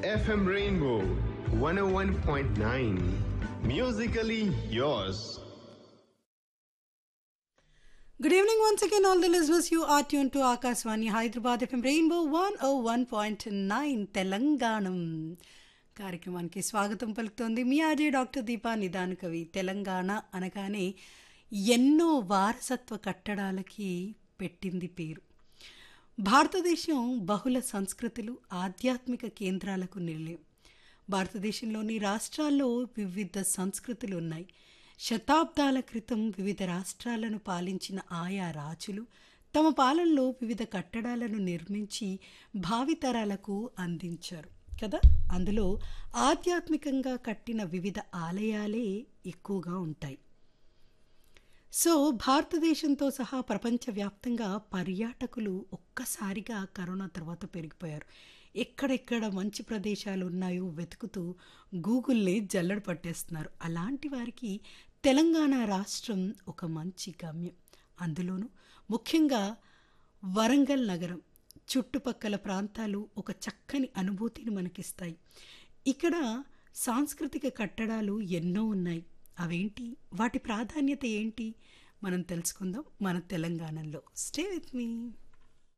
FM Rainbow 101.9. Musically yours. Good evening once again, all the listeners. You are tuned to Akaswani Hyderabad FM Rainbow 101.9 తెలంగాణం కార్యక్రమానికి స్వాగతం పలుకుతోంది మీ RJ doctor Deepa Nidana Kavi Telangana అనగానే ఎన్నో వారసత్వ కట్టడాలకి పెట్టింది పేరు భారతదేశం బహుళ సంస్కృతులు ఆధ్యాత్మిక కేంద్రాలకు నిలయం భారతదేశంలోని రాష్ట్రాల్లో వివిధ సంస్కృతులు ఉన్నాయి శతాబ్దాల క్రితం వివిధ రాష్ట్రాలను పాలించిన ఆయా రాజులు తమ పాలనలో వివిధ కట్టడాలను నిర్మించి భావితరాలకు అందించారు కదా అందులో ఆధ్యాత్మికంగా కట్టిన వివిధ ఆలయాలే ఎక్కువగా ఉంటాయి సో భారతదేశంతో సహా ప్రపంచవ్యాప్తంగా పర్యాటకులు ఒక్కసారిగా కరోనా తర్వాత పెరిగిపోయారు ఎక్కడెక్కడ మంచి ప్రదేశాలు ఉన్నాయో వెతుకుతూ గూగుల్ని జల్లడ పట్టేస్తున్నారు అలాంటి వారికి తెలంగాణ రాష్ట్రం ఒక మంచి గమ్యం అందులోనూ ముఖ్యంగా వరంగల్ నగరం చుట్టుపక్కల ప్రాంతాలు ఒక చక్కని అనుభూతిని మనకిస్తాయి ఇక్కడ సాంస్కృతిక కట్టడాలు ఎన్నో ఉన్నాయి అవేంటి వాటి ప్రాధాన్యత ఏంటి మనం తెలుసుకుందాం మన తెలంగాణలో స్టే విత్ మీ